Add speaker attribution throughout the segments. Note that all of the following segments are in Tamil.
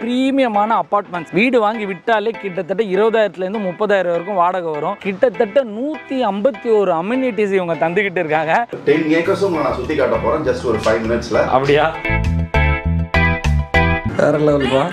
Speaker 1: ப்ரீமியமான அப்பார்ட்மெண்ட்ஸ் வீடு வாங்கி விட்டாலே கிட்டத்தட்ட இருபதாயிரத்துலேருந்து முப்பதாயிரம் வரைக்கும் வாடகை வரும் கிட்டத்தட்ட நூற்றி ஐம்பத்தி ஒரு அம்யூனிட்டிஸ் இவங்க தந்துக்கிட்டு இருக்காங்க
Speaker 2: டென் ஏக்கர்ஸும் நான் சுற்றி காட்ட போகிறேன் ஜஸ்ட் ஒரு ஃபைவ் மினிட்ஸில்
Speaker 1: அப்படியா வேற லெவல்பா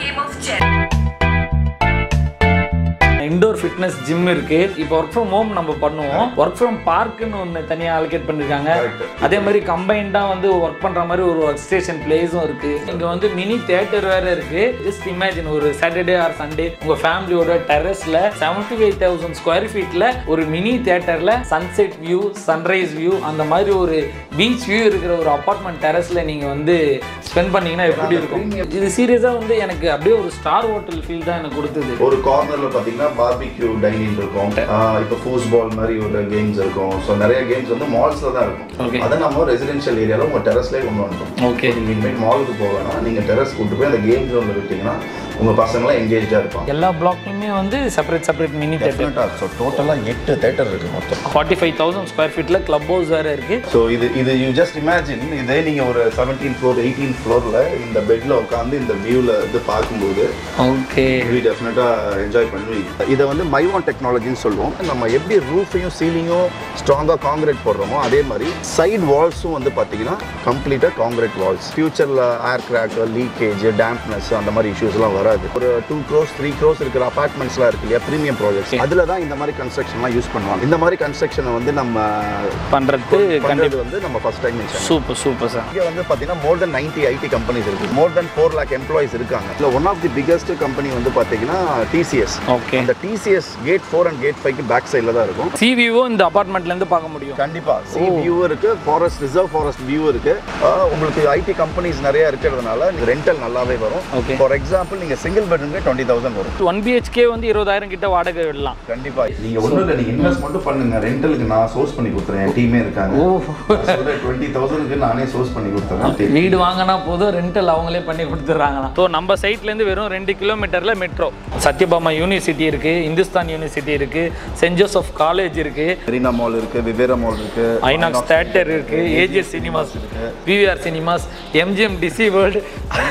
Speaker 1: இண்டோர் ஃபிட்னஸ் ஜிம் இருக்கு இப்போ ஒர்க் ஃப்ரம் ஹோம் நம்ம பண்ணுவோம் ஒர்க் ஃப்ரம் பார்க்குன்னு ஒன்று தனியாக அலோகேட் பண்ணிருக்காங்க
Speaker 2: Correct.
Speaker 1: அதே மாதிரி கம்பைன்டாக வந்து ஒர்க் பண்ணுற மாதிரி ஒரு ஒர்க் ஸ்டேஷன் பிளேஸும் இருக்கு இங்கே வந்து மினி தியேட்டர் வேற இருக்கு ஜஸ்ட் இமேஜின் ஒரு சாட்டர்டே ஆர் சண்டே உங்க ஃபேமிலியோட டெரஸ்ல செவன்டி ஃபைவ் தௌசண்ட் ஸ்கொயர் ஃபீட்ல ஒரு மினி தியேட்டர்ல சன்செட் வியூ சன்ரைஸ் வியூ அந்த மாதிரி ஒரு பீச் வியூ இருக்கிற ஒரு அப்பார்ட்மெண்ட் டெரஸ்ல நீங்க வந்து ஸ்பெண்ட் பண்ணீங்கன்னா எப்படி இருக்கும் இது சீரியஸா வந்து எனக்கு அப்படியே ஒரு ஸ்டார் ஹோட்டல் ஃபீல் தான் எனக்கு கொடுத்தது
Speaker 2: ஒரு கார்னர்ல பாத்தீங்கன்னா பார்பிக்யூ டைனிங் இருக்கும் ஆஹ் இப்போ ஃபூஸ் பால் மாதிரி ஒரு கேம்ஸ் இருக்கும் ஸோ நிறைய கேம்ஸ் வந்து மால்ஸ்ல தான்
Speaker 1: Okay.
Speaker 2: இருக்கும் அதை நம்ம ரெசிடென்ஷியல் ஏரியால உங்க டெரஸ்லேயே கொண்டு வந்துட்டோம்
Speaker 1: ஓகே
Speaker 2: நீங்க இனிமேல் மாலுக்கு போக வேணாம் நீங்க டெரஸ் கூட்டு போய் அந்த கேம் ஜோன்ல விட்டீங்கன்னா உங்க பசங்களாம் எங்கேஜா இருப்பாங்க
Speaker 1: எல்லா பிளாக்லையுமே வந்து செப்பரேட் செப்பரேட் மினி தேட்டர்
Speaker 2: டெஃபினட்டாக ஸோ டோட்டலாக எட்டு தேட்டர் இருக்கு மொத்தம்
Speaker 1: ஃபார்ட்டி ஃபைவ் தௌசண்ட் ஸ்கொயர் ஃபீட்ல கிளப் ஹவுஸ் வேற இருக்கு
Speaker 2: ஸோ இது இது யூ ஜஸ்ட் இமேஜின் இதே நீங்கள் ஒரு செவன்டீன் ஃப்ளோர் எயிட்டீன் ஃப்ளோரில் இந்த பெட்டில் உட்காந்து இந்த வியூவில் இது பார்க்கும்போது
Speaker 1: ஓகே
Speaker 2: வி டெஃபினட்டாக என்ஜாய் பண்ணுவீங்க இதை வந்து மைவான் டெக்னாலஜின்னு சொல்லுவோம் நம்ம எப்படி ரூஃபையும் சீலிங்கும் ஸ்ட்ராங்காக காங்கிரீட் போடுறோமோ அதே மாதிரி சைடு வால்ஸும் வந்து பார்த்தீங்கன்னா கம்ப்ளீட்டாக காங்கிரீட் வால்ஸ் ஃபியூச்சரில் ஏர் கிராக் லீக்கேஜ் டேம்ப்னஸ் அந்த மாதிரி இஷ்யூஸ்லாம் வராது ஒரு டூ க்ரோஸ் த்ரீ க்ரோஸ் இருக்கிற அபார்ட்மெண்ட்ஸ்லாம் இருக்கு இல்லையா ப்ரீமியம் ப்ராஜெக்ட்ஸ் அதில் தான் இந்த மாதிரி கன்ஸ்ட்ரக்ஷன்லாம் யூஸ் பண்ணுவாங்க இந்த மாதிரி கன்ஸ்ட்ரக்ஷனை வந்து நம்ம
Speaker 1: பண்றது
Speaker 2: பண்ணுறது
Speaker 1: கண்டிப்பா
Speaker 2: வந்து நம்ம first time
Speaker 1: super super sir
Speaker 2: இங்கே வந்து பார்த்தீங்கன்னா more than ninety IT companies இருக்கு more than four lakh employees இருக்காங்க இதில் one of the biggest company வந்து பார்த்தீங்கன்னா டிசிஎஸ்
Speaker 1: ஓகே
Speaker 2: அந்த TCS gate four and gate ஃபைவ்க்கு பேக் சைடில் தான் இருக்கும்
Speaker 1: சி வியூவும் இந்த அபார்ட்மெண்ட்ல இருந்து பார்க்க முடியும்
Speaker 2: கண்டிப்பா சி வியூ இருக்கு ஃபாரஸ்ட் ரிசர்வ் ஃபாரஸ்ட் வியூ இருக்கு ஆஹ் உங்களுக்கு ஐடி கம்பெனிஸ் நிறைய இருக்கிறதுனால ரெண்டல் நல்லாவே வரும்
Speaker 1: Okay.
Speaker 2: ஃபார் எக்ஸாம்பிள் நீங்க சிங்கிள் பெட்ரூம்க்கு டுவெண்ட்டி தௌசண்ட் வரும்
Speaker 1: ஒன் பிஹெச்கே வந்து இருபதாயிரம் கிட்ட வாடகை விடலாம்
Speaker 2: கண்டிப்பா நீங்க ஒன்றும் இல்லை நீங்க இன்வெஸ்ட் மட்டும் பண்ணுங்க ரெண்டலுக்கு நான் சோர்ஸ் பண்ணி கொடுத்துறேன் என் டீமே இருக்காங்க டுவெண்ட்டி தௌசண்ட்க்கு நானே சோர்ஸ் பண்ணி கொடுத்துறேன்
Speaker 1: வீடு வாங்கினா போதும் ரெண்டல் அவங்களே பண்ணி கொடுத்துட்றாங்களாம் ஸோ நம்ம சைட்லேருந்து வெறும் ரெண்டு கிலோமீட்டரில் மெட்ரோ சத்யபாமா யூனிவர்சிட்டி இருக்கு இந்துஸ்தான் யூனிவர்சிட்டி இருக்கு சென்ட் ஜோசப் காலேஜ் இருக்கு
Speaker 2: மெரினா மால் இருக்கு விவேரா மால் இருக்கு
Speaker 1: ஐநாக்ஸ் தேட்டர் இருக்கு AGS cinemas PVR cinemas MGM Dizzee world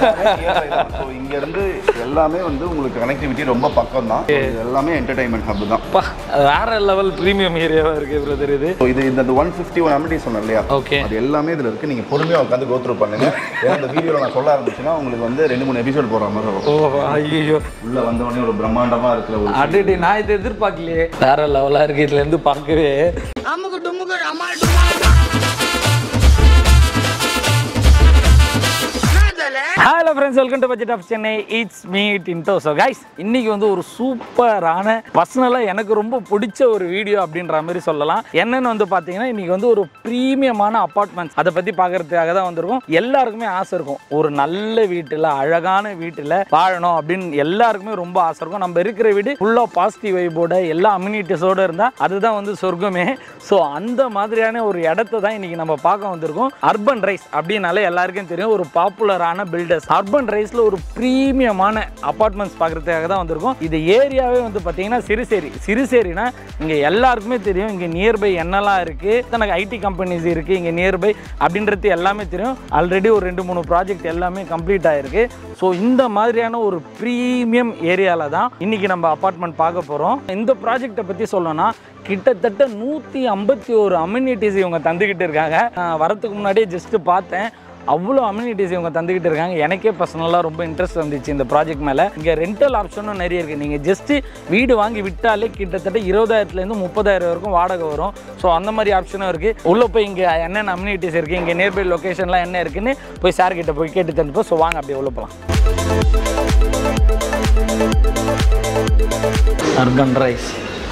Speaker 2: so இங்க இருந்து எல்லாமே வந்து உங்களுக்கு கனெக்டிவிட்டி ரொம்ப பக்கம் தான் எல்லாமே என்டர்டைன்மெண்ட் ஹப் தான்
Speaker 1: அப்பா வேற லெவல் ப்ரீமியம் ஏரியாவாக இருக்கு பிரதர் இது
Speaker 2: So இது இந்த ஒன் ஃபிஃப்டி ஒன் அமிட்டி சொன்னேன் இல்லையா
Speaker 1: ஓகே
Speaker 2: அது எல்லாமே இதுல இருக்கு நீங்க பொறுமையா உட்காந்து கோ த்ரூ பண்ணுங்க ஏன்னா இந்த வீடியோல நான் சொல்ல ஆரம்பிச்சுன்னா உங்களுக்கு வந்து ரெண்டு மூணு எபிசோட் போற மாதிரி இருக்கும்
Speaker 1: ஓ ஐயோ
Speaker 2: உள்ள வந்த உடனே ஒரு பிரம்மாண்டமா இருக்கிற ஒரு
Speaker 1: அடடி நான் இதை எதிர்பார்க்கலையே வேற லெவலாக இருக்கு இதுல இருந்து பார்க்கவே hello friends welcome to budget of Chennai it's me Tinto so guys இன்னைக்கு வந்து ஒரு சூப்பரான பர்சனலாக எனக்கு ரொம்ப பிடிச்ச ஒரு வீடியோ அப்படின்ற மாதிரி சொல்லலாம் என்னன்னு வந்து பார்த்தீங்கன்னா இன்னைக்கு வந்து ஒரு ப்ரீமியமான அப்பார்ட்மெண்ட்ஸ் அதை பற்றி பார்க்கறதுக்காக தான் வந்திருக்கோம் எல்லாருக்குமே ஆசை இருக்கும் ஒரு நல்ல வீட்டில் அழகான வீட்டில் வாழணும் அப்படின்னு எல்லாருக்குமே ரொம்ப ஆசை இருக்கும் நம்ம இருக்கிற வீடு ஃபுல்லாக பாசிட்டிவ் வைபோட எல்லா அம்யூனிட்டிஸோடு இருந்தால் அதுதான் வந்து சொர்க்கமே ஸோ அந்த மாதிரியான ஒரு இடத்த தான் இன்னைக்கு நம்ம பார்க்க வந்திருக்கோம் அர்பன் ரைஸ் அப்படின்னாலே எல்லாருக்கும் தெரியும் ஒரு பாப்புலரான பில்டர்ஸ் அர்பன் ரைஸ்ல ஒரு ப்ரீமியமான அபார்ட்மெண்ட்ஸ் பார்க்கறதுக்காக தான் வந்திருக்கோம் இது ஏரியாவே வந்து பார்த்தீங்கன்னா சிறுசேரி சிறுசேரினா இங்கே எல்லாருக்குமே தெரியும் இங்கே நியர்பை என்னெல்லாம் இருக்கு எனக்கு ஐடி கம்பெனிஸ் இருக்கு இங்கே நியர்பை அப்படின்றது எல்லாமே தெரியும் ஆல்ரெடி ஒரு ரெண்டு மூணு ப்ராஜெக்ட் எல்லாமே கம்ப்ளீட் ஆயிருக்கு ஸோ இந்த மாதிரியான ஒரு ப்ரீமியம் ஏரியாவில் தான் இன்னைக்கு நம்ம அபார்ட்மெண்ட் பார்க்க போகிறோம் இந்த ப்ராஜெக்டை பற்றி சொல்லணும்னா கிட்டத்தட்ட நூற்றி ஐம்பத்தி ஒரு அம்யூனிட்டிஸ் இவங்க தந்துக்கிட்டு இருக்காங்க நான் வரதுக்கு முன்னாடியே ஜஸ்ட்டு பார்த்தேன் அவ்வளோ அம்யூனிட்டிஸ் இவங்க தந்துக்கிட்டு இருக்காங்க எனக்கே பர்சனலாக ரொம்ப இன்ட்ரெஸ்ட் வந்துச்சு இந்த ப்ராஜெக்ட் மேலே இங்கே ரெண்டல் ஆப்ஷனும் நிறைய இருக்குது நீங்கள் ஜஸ்ட்டு வீடு வாங்கி விட்டாலே கிட்டத்தட்ட இருபதாயிரத்துலேருந்து முப்பதாயிரம் வரைக்கும் வாடகை வரும் ஸோ அந்த மாதிரி ஆப்ஷனும் இருக்குது உள்ளே போய் இங்கே என்னென்ன அம்யூனிட்டிஸ் இருக்குது இங்கே நியர்பை லொக்கேஷன்லாம் என்ன இருக்குன்னு போய் சார் கிட்ட போய் கேட்டு தெரிஞ்சுப்போம் ஸோ வாங்க அப்படியே உள்ள போகலாம் அர்பன் ரைஸ்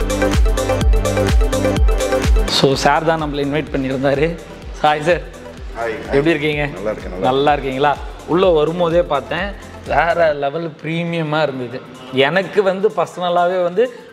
Speaker 1: ஸோ சார் தான் நம்மளை இன்வைட் பண்ணியிருந்தாரு ஹாய் சார்
Speaker 2: ஹாய்
Speaker 1: எப்படி இருக்கீங்க
Speaker 2: நல்லா இருக்கேன் நல்லா
Speaker 1: நல்லா இருக்கீங்களா உள்ளே வரும்போதே பார்த்தேன் வேற லெவல் ப்ரீமியமாக இருந்தது எனக்கு வந்து பர்சனலாகவே வந்து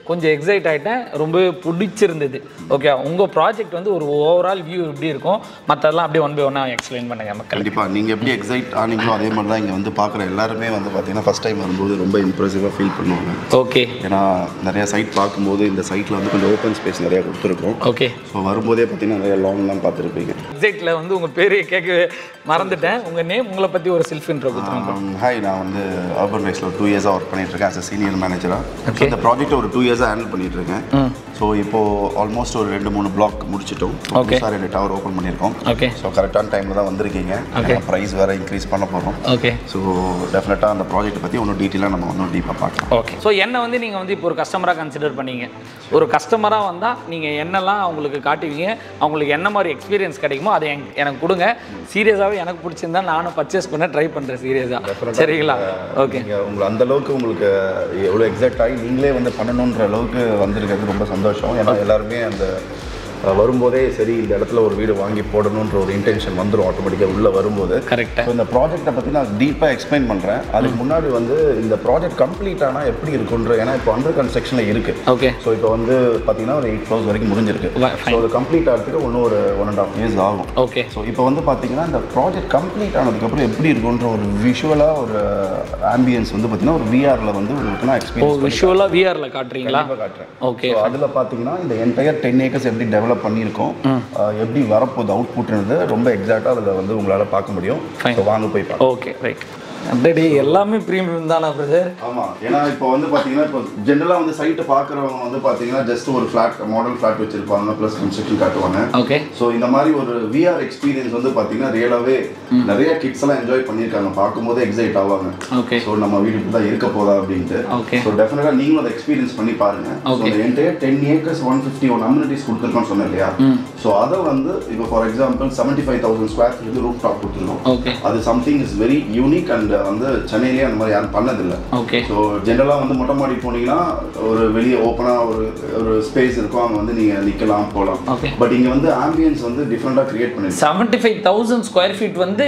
Speaker 1: கொஞ்சம் எக்ஸைட் ஆகிட்டேன் ரொம்பவே பிடிச்சிருந்தது ஓகே உங்கள் ப்ராஜெக்ட் வந்து ஒரு ஓவரால் வியூ எப்படி இருக்கும் மற்றதெல்லாம் அப்படியே ஒன் பை ஒன்னாக எக்ஸ்பிளைன் பண்ணுங்கள் மக்கள்
Speaker 2: கண்டிப்பாக நீங்கள் எப்படி எக்ஸைட் ஆனீங்களோ அதே மாதிரி தான் இங்கே வந்து பார்க்குற எல்லாருமே வந்து பார்த்தீங்கன்னா ஃபஸ்ட் டைம் வரும்போது ரொம்ப இம்ப்ரெசிவாக ஃபீல் பண்ணுவாங்க
Speaker 1: ஓகே
Speaker 2: ஏன்னா நிறைய சைட் பார்க்கும்போது இந்த சைட்டில் வந்து கொஞ்சம் ஓப்பன் ஸ்பேஸ் நிறையா கொடுத்துருக்கோம்
Speaker 1: ஓகே
Speaker 2: ஸோ வரும்போதே பார்த்தீங்கன்னா நிறைய லாங்லாம் பார்த்துருப்பீங்க
Speaker 1: எக்ஸைட்டில் வந்து உங்கள் பேரையே கேட்க மறந்துட்டேன் உங்கள் நேம் உங்களை பற்றி ஒரு செல்ஃப் இன்ட்ரோ கொடுத்துருங்க
Speaker 2: ஹாய் நான் வந்து அர்பன் ரைஸில் ஒரு டூ இயர்ஸாக ஒர்க் பண்ணிட்டு இருக்கேன் as a சீனியர் மேனேஜராக இந்த ப்ராஜெக்ட் ஒரு டூ இயர்ஸாக ஹேண்டில் பண்ணிட்டு இருக்கேன் ஸோ இப்போ ஆல்மோஸ்ட் ஒரு ரெண்டு மூணு பிளாக் முடிச்சிட்டோம்
Speaker 1: Okay.
Speaker 2: புதுசா ரெண்டு டவர் ஓப்பன் பண்ணியிருக்கோம்
Speaker 1: ஓகே
Speaker 2: ஸோ கரெக்டான டைமில் தான் வந்திருக்கீங்க ப்ரைஸ் வேறு இன்க்ரீஸ் பண்ண போகிறோம்
Speaker 1: ஓகே
Speaker 2: ஸோ டெஃபினட்டாக அந்த ப்ராஜெக்ட் பற்றி இன்னும் டீட்டெயிலாக நம்ம இன்னும் டீப்பாக பார்க்கலாம்
Speaker 1: ஓகே ஸோ என்ன வந்து நீங்கள் வந்து இப்போ ஒரு கஸ்டமராக கன்சிடர் பண்ணீங்க ஒரு கஸ்டமராக வந்தால் நீங்கள் என்னெல்லாம் அவங்களுக்கு காட்டுவீங்க அவங்களுக்கு என்ன மாதிரி எக்ஸ்பீரியன்ஸ் கிடைக்குமோ அதை என்- எனக்கு கொடுங்க சீரியஸாகவே எனக்கு பிடிச்சிருந்தா நானும் பர்ச்சேஸ் பண்ண ட்ரை பண்ணுறேன் சீரியஸாக சரிங்களா ஓகே
Speaker 2: நீங்கள் உங்களை அந்த அளவுக்கு உங்களுக்கு எவ்வளோ எக்ஸாக்ட் ஆகி நீங்களே வந்து பண்ணணுன்ற அளவுக்கு வந்திருக்கிறது ரொம்ப சந்தோஷம் ஏன்னா எல்லாருமே அந்த அஹ், வரும்போதே சரி இந்த இடத்துல ஒரு வீடு வாங்கி போடணுன்ற ஒரு இன்டென்ஷன் வந்துடும் ஆட்டோமேட்டிக்காக உள்ளே வரும்போது
Speaker 1: கரெக்டாக
Speaker 2: ஸோ இந்த ப்ராஜெக்ட்டை பற்றி நான் டீப்பாக எக்ஸ்பிளைன் பண்ணுறேன் அதுக்கு முன்னாடி வந்து இந்த ப்ராஜெக்ட் கம்ப்ளீட் ஆனால் எப்படி இருக்குன்ற ஏன்னா இப்போ அண்டர் கன்ஸ்ட்ரக்ஷனில் இருக்குது
Speaker 1: ஓகே
Speaker 2: ஸோ இப்போ வந்து பார்த்தீங்கன்னா ஒரு எயிட் ஃப்ளோர்ஸ் வரைக்கும் முடிஞ்சிருக்கு
Speaker 1: Wa-
Speaker 2: ஸோ அது கம்ப்ளீட் ஆகிறதுக்கு இன்னும் ஒரு ஒன் அண்ட் ஆஃப் இயர்ஸ் ஆகும்
Speaker 1: ஓகே
Speaker 2: ஸோ இப்போ வந்து பார்த்தீங்கன்னா இந்த ப்ராஜெக்ட் கம்ப்ளீட் ஆனதுக்கப்புறம் எப்படி இருக்குன்ற ஒரு விஷுவலாக ஒரு ஆம்பியன்ஸ் வந்து பார்த்தீங்கன்னா ஒரு விஆரில் வந்து உங்களுக்கு நான்
Speaker 1: ஓ
Speaker 2: எக்ஸ்பீரியன்ஸ்
Speaker 1: விஷுவலாக விஆரில் காட்டுறீங்களா
Speaker 2: காட்டுறேன்
Speaker 1: ஓகே
Speaker 2: ஸோ அதில் பார்த்தீங்கன்னா இந்த என்டையர் டென் ஏக்கர்ஸ் எப்படி டெவலப் பண்ணியிருக்கோம் அஹ் எப்படி வரப்போகுது அவுட்புட்ன்றது ரொம்ப எக்ஸாக்டாக அதில் வந்து உங்களால் பார்க்க முடியும்
Speaker 1: Fine.
Speaker 2: ஸோ வாங்க போய் பார்க்கலாம்
Speaker 1: ஓகே ரைட் அப்படியே எல்லாமே ப்ரீமியம் தானா பிரதர்
Speaker 2: ஆமாம் ஏன்னா இப்போ வந்து பார்த்தீங்கன்னா இப்போ ஜென்ரலாக வந்து சைட்டை பார்க்குறவங்க வந்து பார்த்தீங்கன்னா ஜஸ்ட் ஒரு ஃப்ளாட் மாடல் ஃப்ளாட் வச்சிருப்பாங்க ப்ளஸ் கன்ஸ்ட்ரக்ஷன் காட்டுவாங்க
Speaker 1: ஓகே
Speaker 2: ஸோ இந்த மாதிரி ஒரு விஆர் எக்ஸ்பீரியன்ஸ் வந்து பார்த்தீங்கன்னா ரியலாகவே நிறைய கிட்ஸ் எல்லாம் என்ஜாய் பண்ணியிருக்காங்க பார்க்கும்போது எக்ஸைட் ஆவாங்க
Speaker 1: ஓகே
Speaker 2: ஸோ நம்ம வீடு இப்படி தான் இருக்க போதா அப்படின்ட்டு
Speaker 1: Okay.
Speaker 2: ஸோ டெஃபினட்டாக நீங்களும் அதை எக்ஸ்பீரியன்ஸ் பண்ணி பாருங்க ஸோ
Speaker 1: Okay.
Speaker 2: அந்த entire ten acres one fifty one amenities கொடுத்துருக்கோம்னு சொன்னேன் இல்லையா ஸோ அதை வந்து இப்போ for example seventy five thousand square feet roof top கொடுத்துருக்கோம்
Speaker 1: ஓகே
Speaker 2: அது something is very unique and வந்து சென்னையிலேயே அந்த மாதிரி யாரும் பண்ணதில்லை
Speaker 1: ஓகே
Speaker 2: ஸோ ஜென்ரலாக வந்து மொட்டை மாடி போனீங்கன்னா ஒரு வெளியே ஓப்பனாக ஒரு ஒரு ஸ்பேஸ் இருக்கும் அங்கே வந்து நீங்கள் நிற்கலாம் போகலாம்
Speaker 1: Okay.
Speaker 2: பட் இங்கே வந்து ஆம்பியன்ஸ் வந்து டிஃப்ரெண்ட்டாக கிரியேட் பண்ணிருக்கோம்
Speaker 1: seventy five thousand square feet வந்து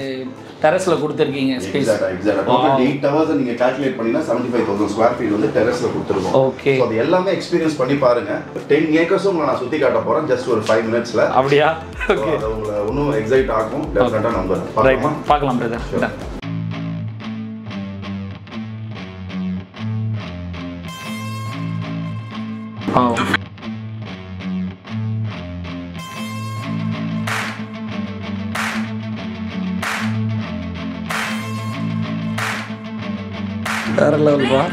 Speaker 1: டெரஸில் கொடுத்துருக்கீங்க ஸ்பேஸ்
Speaker 2: எக்ஸாக்டா எக்ஸாக்டா டோட்டல் எயிட் ஹவர்ஸ் நீங்க கால்குலேட் பண்ணீங்கன்னா seventy five thousand square feet வந்து டெரஸ்ல கொடுத்துருக்கோம்
Speaker 1: Okay.
Speaker 2: ஸோ அது எல்லாமே எக்ஸ்பீரியன்ஸ் பண்ணி பாருங்க டென் ஏக்கர்ஸும் உங்களை நான் சுத்தி காட்ட போறேன் ஜஸ்ட் ஒரு ஃபைவ் மினிட்ஸ்ல
Speaker 1: அப்படியா ஓகே
Speaker 2: அது உங்களை இன்னும் எக்ஸைட் ஆகும் டெஃபினட்டா நம்புறேன்
Speaker 1: ரைட்
Speaker 2: பார்க்கலாமா
Speaker 1: பார்க்கலாம் பிரதர் ஆ வேற லெவல் பா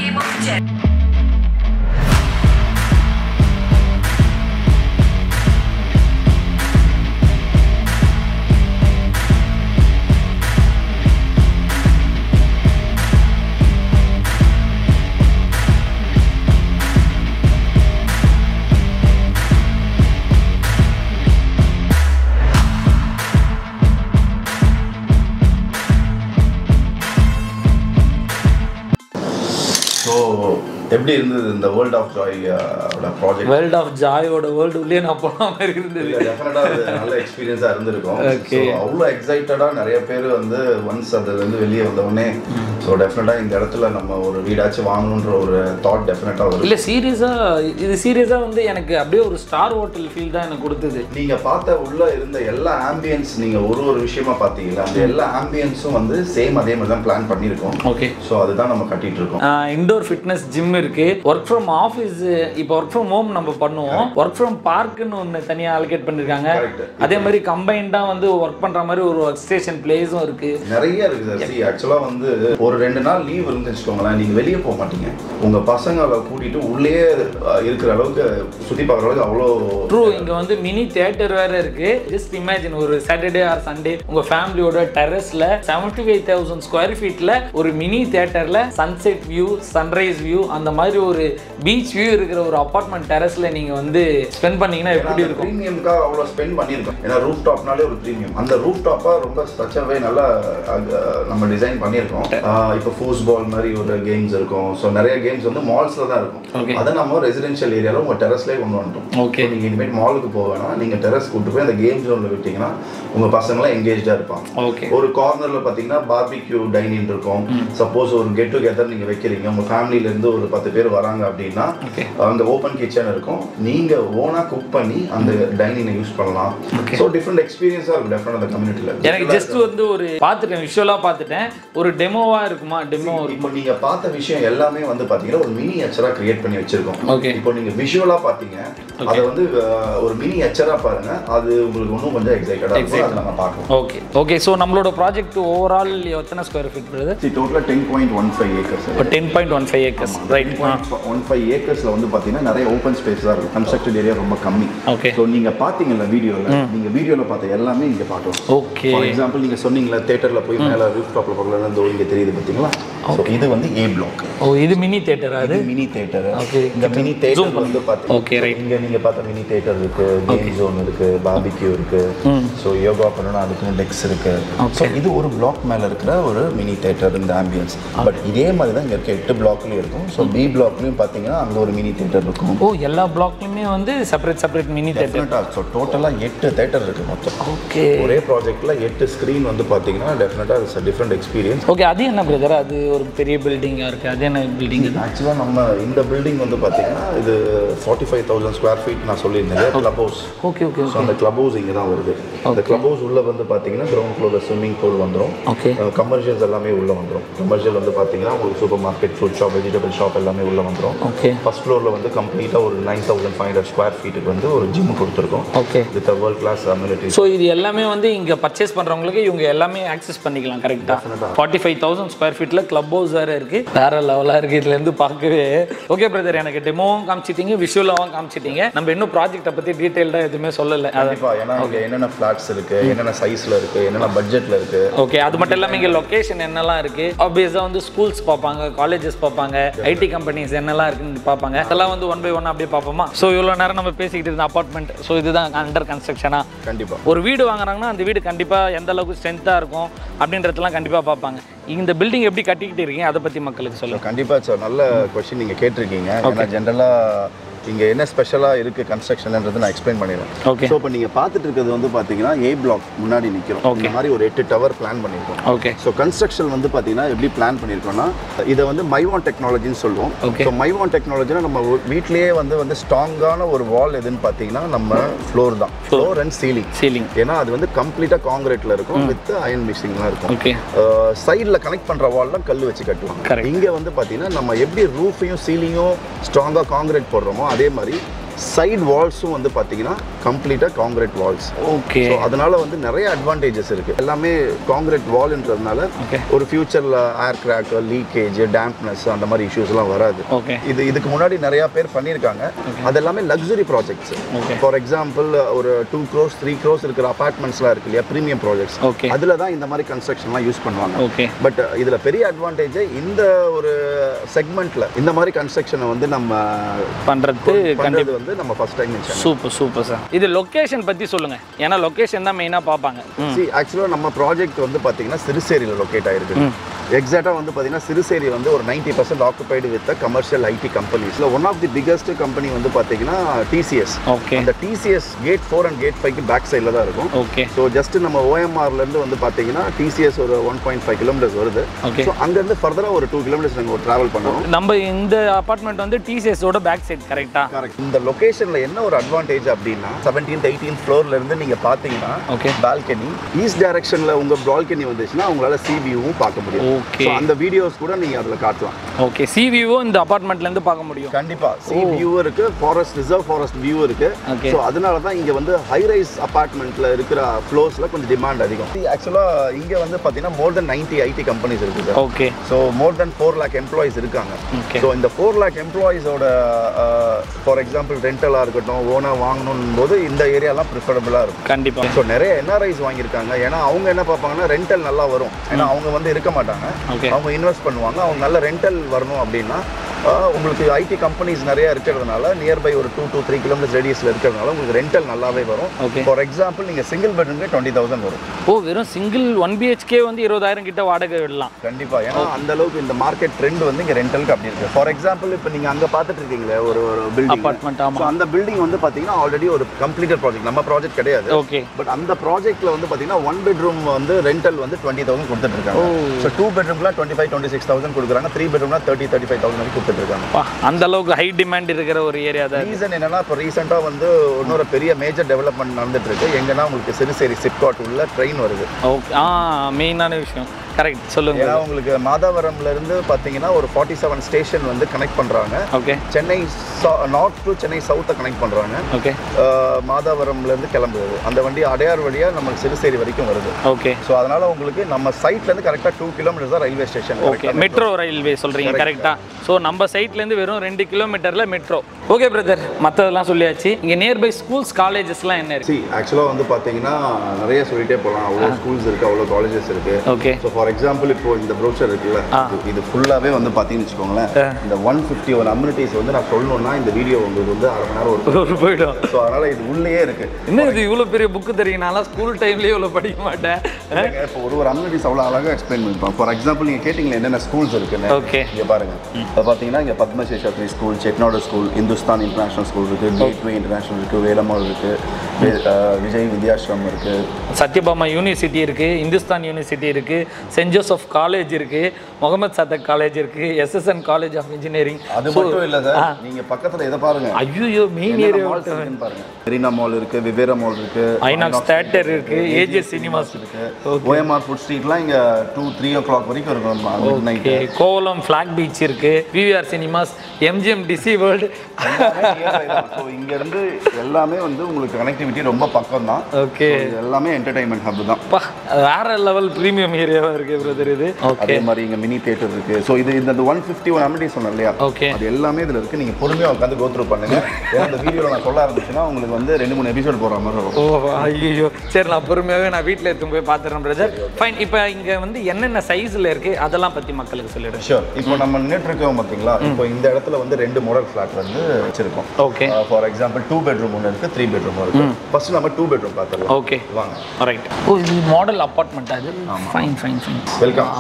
Speaker 2: ஸோ எப்படி இருந்தது இந்த World of Joy project
Speaker 1: World of ஜாயோட வேர்ல்டு உள்ளே நான் போன மாதிரி இருந்தது
Speaker 2: டெஃபினட்டா அது நல்ல எக்ஸ்பீரியன்ஸாக இருந்திருக்கும்
Speaker 1: Okay.
Speaker 2: ஸோ அவ்வளோ எக்ஸைட்டடாக நிறைய பேர் வந்து ஒன்ஸ் அதுலேருந்து வெளியே வந்த உடனே ஸோ டெஃபினட்டாக இந்த இடத்துல நம்ம ஒரு வீடாச்சும் வாங்கணுன்ற ஒரு தாட் டெஃபினட்டாக வரும்
Speaker 1: இல்லை சீரியஸாக இது சீரியஸாக வந்து எனக்கு அப்படியே ஒரு ஸ்டார் ஹோட்டல் ஃபீல் தான் எனக்கு கொடுத்தது
Speaker 2: நீங்க பார்த்த உள்ள இருந்த எல்லா ஆம்பியன்ஸ் நீங்க ஒரு ஒரு விஷயமா பார்த்தீங்களா அந்த எல்லா ஆம்பியன்ஸும் வந்து சேம் அதே மாதிரி தான் பிளான் பண்ணியிருக்கோம்
Speaker 1: ஓகே
Speaker 2: ஸோ அதுதான் நம்ம கட்டிட்டு இருக்கோம்
Speaker 1: இண்டோர் ஃபிட்னஸ் ஜிம் இருக்கு ஒர்க் ஃப்ரம் ஆஃபீஸ் இப்போ ஒர்க் ஃப்ரம் ஹோம் நம்ம பண்ணுவோம் ஒர்க் ஃப்ரம் பார்க்குன்னு ஒன்று தனியாக அலோகேட் பண்ணியிருக்காங்க
Speaker 2: Correct.
Speaker 1: அதே மாதிரி கம்பைண்டாக வந்து ஒர்க் பண்ணுற மாதிரி ஒரு ஒர்க் ஸ்டேஷன் பிளேஸும் இருக்கு
Speaker 2: நிறைய இருக்கு சார் சி ஆக்சுவலாக வந்து ஒரு ரெண்டு நாள் லீவ் இருந்து வச்சுக்கோங்களேன் நீங்க வெளியே போக மாட்டீங்க உங்க பசங்களை கூட்டிட்டு உள்ளே அஹ், இருக்கிற அளவுக்கு சுத்தி பார்க்குற அளவுக்கு அவ்வளோ
Speaker 1: ட்ரூ இங்கே வந்து மினி தியேட்டர் வேற இருக்கு ஜஸ்ட் இமேஜின் ஒரு சாட்டர்டே ஆர் சண்டே உங்க ஃபேமிலியோட டெரஸ்ல செவன்டி ஃபைவ் தௌசண்ட் ஸ்கொயர் ஃபீட்ல ஒரு மினி தியேட்டர்ல சன்செட் வியூ சன்ரைஸ் வியூ அந்த மாதிரி ஒரு பீச் வியூ இருக்கிற ஒரு அபார்ட்மெண்ட் டெரஸ்ல நீங்க வந்து ஸ்பெண்ட் பண்ணீங்கன்னா எப்படி இருக்கும்
Speaker 2: ப்ரீமியம்காக அவ்வளோ ஸ்பெண்ட் பண்ணியிருக்கோம் ஏன்னா ரூஃப் டாப்னாலே ஒரு ப்ரீமியம் அந்த ரூஃப் டாப்பாக ரொம்ப ஸ்ட்ரக்சர்வே நல்லா அஹ், நம்ம டிசைன் பண்ணியிருக்கோம் ஆஹ், இப்போ ஃபூஸ் பால் மாதிரி ஒரு கேம்ஸ் இருக்கும் ஸோ நிறைய கேம்ஸ் வந்து மால்ஸில் தான் இருக்கும்
Speaker 1: Okay.
Speaker 2: அதை நம்ம ரெசிடென்ஷியல் ஏரியாவில் உங்கள் டெரஸ்லேயே கொண்டு வந்துட்டோம்
Speaker 1: Okay.
Speaker 2: நீங்கள் இனிமேல் மாலுக்கு போக வேணாம் நீங்கள் டெரஸ் கூட்டு போய் அந்த கேம் ஜோனில் விட்டீங்கன்னா உங்கள் பசங்களாம் எங்கேஜாக இருப்பாங்க
Speaker 1: ஓகே
Speaker 2: ஒரு கார்னரில் பார்த்தீங்கன்னா பார்பிக்யூ டைனிங் இருக்கும் சப்போஸ் ஒரு கெட் டுகெதர் நீங்கள் வைக்கிறீங்க உங்கள் ஃபேமிலியிலேருந்து ஒரு பத்து பத்து பேர் வராங்க அப்படின்னா
Speaker 1: Okay.
Speaker 2: அங்க ஓப்பன் கிச்சன் இருக்கும் நீங்க ஓனா குக் பண்ணி அந்த டைனிங் யூஸ் பண்ணலாம் ஸோ டிஃப்ரெண்ட் எக்ஸ்பீரியன்ஸா இருக்கும் டெஃபரெண்ட் அந்த கம்யூனிட்டியில
Speaker 1: எனக்கு ஜஸ்ட் வந்து ஒரு பார்த்துட்டேன் விஷுவலாக பார்த்துட்டேன் ஒரு டெமோவா இருக்குமா டெமோ
Speaker 2: இப்போ நீங்க பார்த்த விஷயம் எல்லாமே வந்து பாத்தீங்கன்னா ஒரு மினி அச்சரா கிரியேட் பண்ணி வச்சிருக்கோம்
Speaker 1: Okay.
Speaker 2: இப்போ நீங்க விஷுவலா பாத்தீங்க அதை வந்து அஹ், ஒரு மினி அச்சரா பாருங்க அது உங்களுக்கு இன்னும் கொஞ்சம் எக்ஸைட்டடா இருக்கும் அதை நம்ம பார்க்கலாம்
Speaker 1: ஓகே ஓகே ஸோ நம்மளோட ப்ராஜெக்ட் ஓவரால் எத்தனை ஸ்கொயர் ஃபீட் வருது
Speaker 2: டோட்டலாக ten point one five acres
Speaker 1: இப்போ ten point one five acres right
Speaker 2: one five ஏக்கர்ஸ்ல வந்து பாத்தீங்கன்னா நிறைய ஓப்பன் ஸ்பேஸ் தான் இருக்கும் கன்ஸ்ட்ரக்டட் ஏரியா ரொம்ப கம்மி
Speaker 1: ஓகே
Speaker 2: ஸோ நீங்க பாத்தீங்கல்ல வீடியோல நீங்க வீடியோல பார்த்த எல்லாமே இங்க பார்க்கலாம்
Speaker 1: ஓகே
Speaker 2: ஃபார் எக்ஸாம்பிள் நீங்க சொன்னீங்களா தேட்டர்ல போய் மேல ரூஃப் டாப்ல பார்க்கலாம் இந்த இங்க தெரியுது பாத்தீங்களா ஸோ இது வந்து ஏ பிளாக்
Speaker 1: ஓ இது மினி தேட்டரா அது
Speaker 2: இது மினி தேட்டர்
Speaker 1: Okay.
Speaker 2: இந்த மினி தேட்டர் வந்து பாத்தீங்கன்னா
Speaker 1: Okay, right.
Speaker 2: இங்க நீங்க பார்த்த மினி தேட்டர் இருக்கு கேம் ஜோன் இருக்கு பார்பிக்யூ இருக்கு ஸோ யோகா பண்ணணும் அதுக்குன்னு டெக்ஸ் இருக்கு ஸோ இது ஒரு பிளாக் மேல இருக்கிற ஒரு மினி தேட்டர் இந்த ஆம்பியன்ஸ் பட் இதே மாதிரி தான் இங்க இருக்க எட்டு பிளாக்லயும் இருக்கும் ஸோ பி பிளாக்லயும் பாத்தீங்கன்னா அங்க ஒரு மினி தேட்டர் இருக்கும்
Speaker 1: ஓ எல்லா பிளாக்லையுமே வந்து செப்பரேட் செப்பரேட் மினி தேட்டர்
Speaker 2: டெஃபினட்டாக ஸோ டோட்டலாக எட்டு தேட்டர் இருக்கு மொத்தம்
Speaker 1: ஓகே
Speaker 2: ஒரே ப்ராஜெக்ட்ல எட்டு ஸ்க்ரீன் வந்து பாத்தீங்கன்னா டெஃபினட்டாக இட்ஸ் டிஃப்ரெண்ட் எக்ஸ்பீரியன்ஸ்
Speaker 1: ஓகே அது என்ன பிரதர் அது ஒரு பெரிய பில்டிங்காக இருக்குது அது என்ன பில்டிங் இது
Speaker 2: ஆக்சுவலாக நம்ம இந்த பில்டிங் வந்து பார்த்தீங்கன்னா இது forty five thousand square feet நான் சொல்லியிருந்தேன் club house
Speaker 1: okay okay
Speaker 2: so அந்த கிளப் ஹவுஸ் இங்கே தான் வருது அந்த கிளப் ஹவுஸ் உள்ள வந்து பார்த்தீங்கன்னா கிரவுண்ட் ஃப்ளோரில் ஸ்விம்மிங் பூல் வந்துடும்
Speaker 1: ஓகே
Speaker 2: கமர்ஷியல்ஸ் எல்லாமே உள்ள வந்துடும் கமர்ஷியல் வந்து பார்த்தீங்கன்னா உங்களுக்கு super market fruit shop vegetable shop எல்லாமே உள்ள வந்துடும்
Speaker 1: ஓகே
Speaker 2: ஃபர்ஸ்ட் ஃப்ளோரில் வந்து கம்ப்ளீட்டாக ஒரு nine thousand five hundred square ஃபீட்டுக்கு வந்து ஒரு ஜிம் கொடுத்துருக்கோம்
Speaker 1: okay
Speaker 2: with world class amenities
Speaker 1: so இது எல்லாமே வந்து இங்கே பர்ச்சேஸ் பண்ணுறவங்களுக்கு இவங்க எல்லாமே ஆக்சஸ் பண்ணிக்கலாம் கரெக்டாக ஃபார்ட்டி ஃபைவ் தௌசண்ட் ஸ்கொயர் ஃபீட்டில் கிளப் ஹவுஸ் வேறு இருக்குது வேற லெவலாக இருக்குது இதுலேருந்து பார்க்கவே ஓகே பிரதர் எனக்கு டெமோவும் காமிச்சிட்டீங்க விஷுவலாகவும் காமிச்சிட்டீங்க நம்ம இன்னும் ப்ராஜெக்ட்டை பற்றி டீட்டெயில்டாக எதுவுமே சொல்லலை அது
Speaker 2: கண்டிப்பா ஏன்னா இங்க என்னென்ன ஃபிளாட்ஸ் இருக்கு என்னென்ன சைஸ்ல இருக்கு என்னென்ன பட்ஜெட்ல இருக்கு
Speaker 1: ஓகே அது மட்டும் இல்லாமல் இங்கே லொக்கேஷன் என்னெல்லாம் இருக்குது ஆப்வியஸாக வந்து ஸ்கூல்ஸ் பார்ப்பாங்க காலேஜஸ் பார்ப்பாங்க ஐடி கம்பெனிஸ் என்னெல்லாம் இருக்குன்னு பார்ப்பாங்க அதெல்லாம் வந்து ஒன் பை ஒன் அப்படியே பார்ப்போமா ஸோ இவ்வளோ நேரம் நம்ம பேசிக்கிட்டு இருந்த அப்பார்ட்மெண்ட் ஸோ இதுதான் அண்டர் கன்ஸ்ட்ரக்ஷனா
Speaker 2: கண்டிப்பா
Speaker 1: ஒரு வீடு வாங்குறாங்கன்னா அந்த வீடு கண்டிப்பாக எந்த அளவுக்கு ஸ்ட்ரென்த்தாக இருக்கும் அப்படின்றதெல்லாம் கண்டிப்பாக பார்ப்பாங்க இந்த பில்டிங் எப்படி கட்டிக்கிட்டு இருக்கீங்க அதை பற்றி மக்களுக்கு சொல்லுங்கள்
Speaker 2: கண்டிப்பா சார் நல்ல கொஸ்டின் நீங்க கேட்டிருக்கீங்க ஏன்னா ஜென்ரலா இங்க என்ன ஸ்பெஷலா இருக்கு கன்ஸ்ட்ரக்ஷன்ன்றது நான் எக்ஸ்பிளைன் பண்ணிடுறேன்
Speaker 1: ஓகே
Speaker 2: ஸோ இப்போ நீங்க பார்த்துட்டு இருக்கிறது வந்து பாத்தீங்கன்னா ஏ பிளாக் முன்னாடி நிக்கிறோம் இந்த மாதிரி ஒரு எட்டு டவர் பிளான் பண்ணியிருக்கோம்
Speaker 1: ஓகே
Speaker 2: ஸோ கன்ஸ்ட்ரக்ஷன் வந்து பார்த்தீங்கன்னா எப்படி பிளான் பண்ணியிருக்கோம்னா இதை வந்து மைவான் டெக்னாலஜின்னு சொல்லுவோம்
Speaker 1: Okay.
Speaker 2: ஸோ மைவான் டெக்னாலஜினா நம்ம வீ- வீட்லயே வந்து வந்து ஸ்ட்ராங்கான ஒரு வால் எதுன்னு பார்த்தீங்கன்னா நம்ம ஃப்ளோர் தான் ஃப்ளோர் அண்ட் சீலிங்
Speaker 1: சீலிங்
Speaker 2: ஏன்னா அது வந்து கம்ப்ளீட்டாக காங்கிரீட்ல இருக்கும் வித் அயன் மிக்சிங்லாம் இருக்கும்
Speaker 1: ஓகே
Speaker 2: சைடில் கனெக்ட் பண்ணுற வால்லாம் கல் வச்சு கட்டுவாங்க
Speaker 1: Correct.
Speaker 2: இங்கே வந்து பார்த்தீங்கன்னா நம்ம எப்படி ரூஃபையும் சீலிங்கும் ஸ்ட்ராங்காக காங்கிரீட் போடுறோமோ அதே மாதிரி சைடு வால்ஸும் வந்து பார்த்தீங்கன்னா கம்ப்ளீட்டாக காங்கிரீட் வால்ஸ்
Speaker 1: ஓகே
Speaker 2: ஸோ அதனால வந்து நிறைய அட்வான்டேஜஸ் இருக்கு எல்லாமே காங்கிரீட் வால்ன்றதுனால
Speaker 1: Okay.
Speaker 2: ஒரு ஃபியூச்சரில் ஏர் கிராக் லீக்கேஜ் டேம்ப்னஸ் அந்த மாதிரி இஷ்யூஸ்லாம் வராது
Speaker 1: ஓகே
Speaker 2: இது இதுக்கு முன்னாடி நிறைய பேர் பண்ணியிருக்காங்க அது எல்லாமே luxury projects
Speaker 1: Okay.
Speaker 2: For example ஒரு டூ க்ரோஸ் த்ரீ க்ரோஸ் இருக்கிற அபார்ட்மெண்ட்ஸ்லாம் இருக்கு இல்லையா ப்ரீமியம் ப்ராஜெக்ட்ஸ்
Speaker 1: ஓகே
Speaker 2: அதில் தான் இந்த மாதிரி கன்ஸ்ட்ரக்ஷன்லாம் யூஸ் பண்ணுவாங்க
Speaker 1: ஓகே
Speaker 2: பட் இதில் பெரிய அட்வான்டேஜ் இந்த ஒரு செக்மெண்ட்டில் இந்த மாதிரி கன்ஸ்ட்ரக்ஷனை வந்து நம்ம
Speaker 1: பண்ணுறது கண்டிப்பாக
Speaker 2: பண்ணுறது வந்து நம்ம first time
Speaker 1: super super sir இது லொக்கேஷன் பற்றி சொல்லுங்கள் ஏன்னா லொக்கேஷன் தான் மெயினாக பார்ப்பாங்க ம்
Speaker 2: சி ஆக்சுவலாக நம்ம ப்ராஜெக்ட் வந்து பார்த்தீங்கன்னா சிறுசேரியில் லொக்கேட் ஆயிருக்கு எக்ஸாக்டாக வந்து பார்த்தீங்கன்னா சிறுசேரி வந்து ஒரு ninety percent occupied with commercial IT கம்பெனிஸில் one of the biggest company வந்து பார்த்தீங்கன்னா டிசிஎஸ்
Speaker 1: ஓகே
Speaker 2: அந்த TCS gate four and gate ஃபைவ்க்கு பேக் சைடில் தான் இருக்கும்
Speaker 1: ஓகே
Speaker 2: ஸோ ஜஸ்ட் நம்ம ஓஎம்ஆர்லேருந்து வந்து பார்த்தீங்கன்னா டிசிஎஸ் ஒரு ஒன் பாயிண்ட் ஃபைவ் கிலோமீட்டர்ஸ் வருது
Speaker 1: ஓகே
Speaker 2: ஸோ அங்கேருந்து ஃபர்தராக ஒரு டூ கிலோமீட்டர்ஸ் நாங்கள் ட்ராவல் பண்ணணும்
Speaker 1: நம்ம இந்த அபார்ட்மெண்ட் வந்து டிசிஎஸோட பேக் சைடு கரெக்டா
Speaker 2: கரெக்ட் இந்த லொகேஷன்ல என்ன ஒரு அட்வான்டேஜ் அப்படின்னா செவன்டீன்த் எயிட்டீன் ஃப்ளோர்ல இருந்து நீங்க பாத்தீங்கன்னா
Speaker 1: ஓகே
Speaker 2: பால்கனி ஈஸ்ட் டைரக்ஷன்ல உங்க பால்கனி வந்துச்சுன்னா உங்களால சி வியூவும் பார்க்க முடியும்
Speaker 1: ஓகே
Speaker 2: So, அந்த வீடியோஸ் கூட நீங்க அதுல காட்டலாம்
Speaker 1: ஓகே சி வியூவோ இந்த அபார்ட்மெண்ட்லேருந்து பார்க்க முடியும்
Speaker 2: கண்டிப்பா சி வியூ இருக்கு ஃபாரஸ்ட் ரிசர்வ் ஃபாரஸ்ட் வியூ இருக்கு
Speaker 1: Okay.
Speaker 2: ஸோ அதனால தான் இங்க வந்து ஹை ரைஸ் அபார்ட்மெண்ட்ல இருக்கிற ஃப்ளோர்ஸ்ல கொஞ்சம் டிமாண்ட் அதிகம் ஆக்சுவலா இங்க வந்து பாத்தீங்கன்னா more than ninety IT companies இருக்கு sir
Speaker 1: okay
Speaker 2: so more than four lakh employees இருக்காங்க
Speaker 1: ஓகே
Speaker 2: ஸோ இந்த ஃபோர் லேக் எம்ப்ளாயிஸோட ஃபார் எக்ஸாம்பிள் ரெண்டலாக இருக்கட்டும் ஓனாக வாங்கணும் போது இந்த ஏரியாலாம் ப்ரிஃபரபுளாக இருக்கும்
Speaker 1: கண்டிப்பாக
Speaker 2: ஸோ நிறைய என்ஆர்ஐஸ் வாங்கியிருக்காங்க ஏன்னா அவங்க என்ன பார்ப்பாங்கன்னா ரெண்டல் நல்லா வரும் ஏன்னா அவங்க வந்து இருக்க மாட்டாங்க
Speaker 1: ஓகே
Speaker 2: அவங்க இன்வெஸ்ட் பண்ணுவாங்க அவங்க நல்ல ரெண்டல் வரணும் அப்படின்னா ஆஹ், உங்களுக்கு ஐடி கம்பெனிஸ் நிறைய இருக்கிறதுனால நியர்பை ஒரு டூ டூ த்ரீ கிலோமீட்டர்ஸ் ரேடியஸில் இருக்கிறதுனால உங்களுக்கு ரெண்டல் நல்லாவே வரும்
Speaker 1: ஓகே
Speaker 2: ஃபார் எக்ஸாம்பிள் நீங்கள் சிங்கிள் பெட்ரூம்க்கு டுவெண்ட்டி தௌசண்ட் வரும்
Speaker 1: ஓ வெறும் சிங்கிள் ஒன் பிஹெச்கே வந்து இருபதாயிரம் கிட்ட வாடகை விடலாம்
Speaker 2: கண்டிப்பா ஏன்னா அந்த அளவுக்கு இந்த மார்க்கெட் ட்ரெண்ட் வந்து இங்க ரெண்டலுக்கு அப்படி இருக்கு ஃபார் எக்ஸாம்பிள் இப்போ நீங்க அங்க பார்த்துட்டு இருக்கீங்களே ஒரு ஒரு பில்டிங்
Speaker 1: அபார்ட்மெண்ட் ஆமாம்
Speaker 2: அந்த பில்டிங் வந்து பாத்தீங்கன்னா ஆல்ரெடி ஒரு கம்ப்ளீட்டட் ப்ராஜெக்ட் நம்ம ப்ராஜெக்ட் கிடையாது
Speaker 1: ஓகே
Speaker 2: பட் அந்த ப்ராஜெக்ட்ல வந்து பாத்தீங்கன்னா ஒன் பெட்ரூம் வந்து ரெண்டல் வந்து டுவெண்ட்டி தௌசண்ட் கொடுத்துட்டு இருக்காங்க ஸோ டூ பெட்ரூம்லாம் twenty five twenty six thousand கொடுக்குறாங்க த்ரீ பெட்ரூம்னா தேர்ட்டி தேர்ட்டி ஃபைவ் தௌசண்ட் வரைக்கும் கொடுத்துட்டு இருக்காங்க
Speaker 1: பா அந்த அளவுக்கு ஹை டிமாண்ட் இருக்கிற ஒரு ஏரியா தான்
Speaker 2: ரீசன் என்னன்னா இப்போ ரீசெண்டாக வந்து இன்னொரு பெரிய மேஜர் டெவலப்மெண்ட் நடந்துட்டு இருக்கு எங்கன்னா உங்களுக்கு சிறுசேரி சிப்காட் உள்ள ட்ரெயின் வருது
Speaker 1: ஓகே ஆ மெயினான விஷயம் கரெக்ட் சொல்லுங்க
Speaker 2: ஏன்னா உங்களுக்கு மாதாவரம்ல இருந்து பார்த்தீங்கன்னா ஒரு ஃபார்ட்டி செவன் ஸ்டேஷன் வந்து கனெக்ட் பண்றாங்க
Speaker 1: okay
Speaker 2: Chennai north to Chennai சவுத்தை கனெக்ட் பண்றாங்க
Speaker 1: ஓகே
Speaker 2: அஹ் மாதாவரம்ல இருந்து கிளம்புது அந்த வண்டி அடையார் வழியா நமக்கு சிறுசேரி வரைக்கும் வருது
Speaker 1: ஓகே
Speaker 2: ஸோ அதனால உங்களுக்கு நம்ம சைட்ல இருந்து கரெக்டாக டூ கிலோமீட்டர்ஸ் தான் railway station
Speaker 1: okay metro railway சொல்கிறீங்க கரெக்டாக ஸோ நம்ம சைட்லேருந்து வெறும் ரெண்டு கிலோமீட்டரில் மெட்ரோ ஓகே பிரதர் மற்றதெல்லாம் சொல்லியாச்சு இங்கே நியர்பை ஸ்கூல்ஸ் காலேஜஸ்லாம் என்ன இருக்கு
Speaker 2: சி ஆக்சுவலாக வந்து பார்த்தீங்கன்னா நிறைய சொல்லிட்டே போகலாம் அவ்வளோ ஸ்கூல்ஸ் இருக்கு அவ்வளோ காலேஜஸ் இருக்கு
Speaker 1: ஓகே
Speaker 2: ஸோ ஃபார் எக்ஸாம்பிள் இப்போ இந்த ப்ரௌச்சர் இருக்குல்ல இது- இது ஃபுல்லாகவே வந்து பார்த்தீங்கன்னு வச்சுக்கோங்களேன் இந்த ஒன் ஃபிஃப்டி ஒரு அம்யூனிட்டிஸ் வந்து நான் சொல்லணும்னா இந்த வீடியோ உங்களுக்கு வந்து அரை மணி நேரம் ஒரு
Speaker 1: ஒரு போயிடும்
Speaker 2: ஸோ அதனால இது உள்ளேயே இருக்கு
Speaker 1: என்ன இது இவ்வளோ பெரிய புக்கு தெரியுங்கனால ஸ்கூல் டைம்லேயே இவ்வளோ படிக்க மாட்டேன்
Speaker 2: இல்லைங்க, இப்போ ஒரு ஒரு அம்யூனிட்டிஸ் அவ்வளோ அழகாக எக்ஸ்பிளைன் பண்ணிருப்பான் ஃபார் எக்ஸாம்பிள் நீங்கள் கேட்டிங்களே என்னென்ன ஸ்கூல்ஸ் இருக்குன்னு
Speaker 1: ஓகே
Speaker 2: இங்கே பாருங்க இப்போ பார்த்தீங்கன்னா இங்கே Padma Seshadri school Chettinad school Hindustan international school இருக்குது கேட்வே இன்டர்நேஷனல் இருக்குது வேலம்மாள் இருக்குது விஜய் வித்யாஸ்ரம் இருக்குது
Speaker 1: சத்யபாமா யூனிவர்சிட்டி இருக்குது இந்துஸ்தான் யூனிவர்சிட்டி இருக்குது சென்ட் ஜோசப் காலேஜ் இருக்குது முகமது சதக் காலேஜ் இருக்குது எஸ்எஸ்என் காலேஜ் ஆஃப் இன்ஜினியரிங்
Speaker 2: அது மட்டும் இல்லை சார் நீங்கள் பக்கத்தில் எதை பாருங்க
Speaker 1: ஐயோ மெயின்
Speaker 2: என்னென்ன
Speaker 1: ஏரியா
Speaker 2: malls இருக்குன்னு பாருங்க மெரினா மால் இருக்கு விவேரா மால் இருக்கு
Speaker 1: ஐநாக்ஸ் தேட்டர் இருக்குது ஏஜிஎஸ் சினிமாஸ்
Speaker 2: இருக்கு ஓஎம்ஆர் ஃபுட் ஸ்ட்ரீட்லாம் இங்க டூ த்ரீ ஓ கிளாக் வரைக்கும் இருக்கும் midnight
Speaker 1: okay Kovalam flag beach இருக்குது VVR cinemas MGM Dizzee world
Speaker 2: so இங்க இருந்து எல்லாமே வந்து உங்களுக்கு கனெக்டிவிட்டி ரொம்ப பக்கம் தான்
Speaker 1: ஓகே
Speaker 2: எல்லாமே என்டர்டைன்மெண்ட் ஹப் தான்
Speaker 1: அப்பா வேற லெவல் ப்ரீமியம் ஏரியாவாக இருக்கு பிரதர் இது ஓகே
Speaker 2: அதே மாதிரி இங்க மினி தியேட்டர் இருக்கு ஸோ இது இந்த ஒன் ஃபிஃப்டி ஒன் அமிட்டி சொன்னேன் இல்லையா
Speaker 1: ஓகே
Speaker 2: அது எல்லாமே இதுல இருக்கு நீங்க பொறுமையா உட்காந்து கோத்ரூ பண்ணுங்க ஏன்னா இந்த வீடியோல நான் சொல்ல ஆரம்பிச்சுன்னா உங்களுக்கு வந்து ரெண்டு மூணு எபிசோட் போற மாதிரி இருக்கும்
Speaker 1: ஓ ஐயோ சரி நான் பொறுமையாகவே நான் வீட்டில் எடுத்து போய் பார்த்துறேன் பிரதர் ஃபைன் இப்போ இங்கே வந்து என்னென்ன சைஸில் இருக்குது அதெல்லாம் பற்றி மக்களுக்கு சொல்லிடுங்க
Speaker 2: ஷூர் இப்போ நம்ம நின்றுட்டு இருக்கோம் பார்த்தீங்களா இப்போ இந்த இடத்துல வந்து ரெண்டு மாடல் ஃப்ளாட் வந்து வச்சிருக்கோம்
Speaker 1: okay
Speaker 2: for example two bedroom ஒன்று இருக்கு த்ரீ பெட்ரூம் இருக்கு ஃபர்ஸ்ட் நம்ம டூ பெட்ரூம் பார்த்துடலாம்
Speaker 1: ஓகே
Speaker 2: வாங்க
Speaker 1: ரைட் ஓ இது மாடல் அப்பார்ட்மெண்ட் அது fine fine fine
Speaker 2: welcome